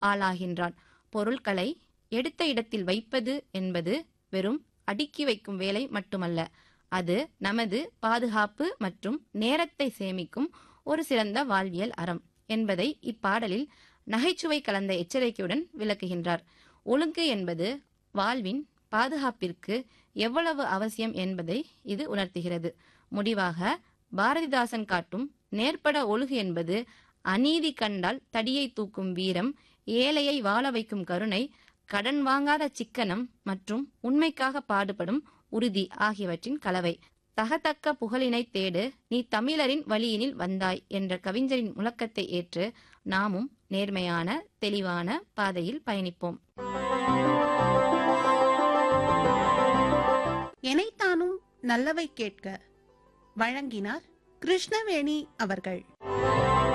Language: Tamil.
ஆளாகின்றான் பொருட்களை எடுத்த இடத்தில் வைப்பது என்பது வெறும் அடுக்கி வைக்கும் வேலை மட்டுமல்ல அது நமது பாதுகாப்பு மற்றும் நேரத்தை சேமிக்கும் ஒரு சிறந்த வாழ்வியல் அறம் என்பதை இப்பாடலில் நகைச்சுவை கலந்த எச்சரிக்கையுடன் விளக்குகின்றார் ஒழுங்கு என்பது வாழ்வின் பாதுகாப்பிற்கு எவ்வளவு அவசியம் என்பதை இது உணர்த்துகிறது முடிவாக பாரதிதாசன் காட்டும் நேர்பட ஒழுகு என்பது அநீதி கண்டால் தடியை தூக்கும் வீரம் ஏழையை வாழ வைக்கும் கருணை கடன் வாங்காத சிக்கனம் மற்றும் உண்மைக்காக பாடுபடும் உறுதி ஆகியவற்றின் கலவை தகத்தக்க புகழினை தேடு நீ தமிழரின் வழியினில் வந்தாய் என்ற கவிஞரின் முழக்கத்தை ஏற்று நாமும் நேர்மையான தெளிவான பாதையில் பயணிப்போம் எனைத்தானும் நல்லவை கேட்க வழங்கினார் கிருஷ்ணவேணி அவர்கள்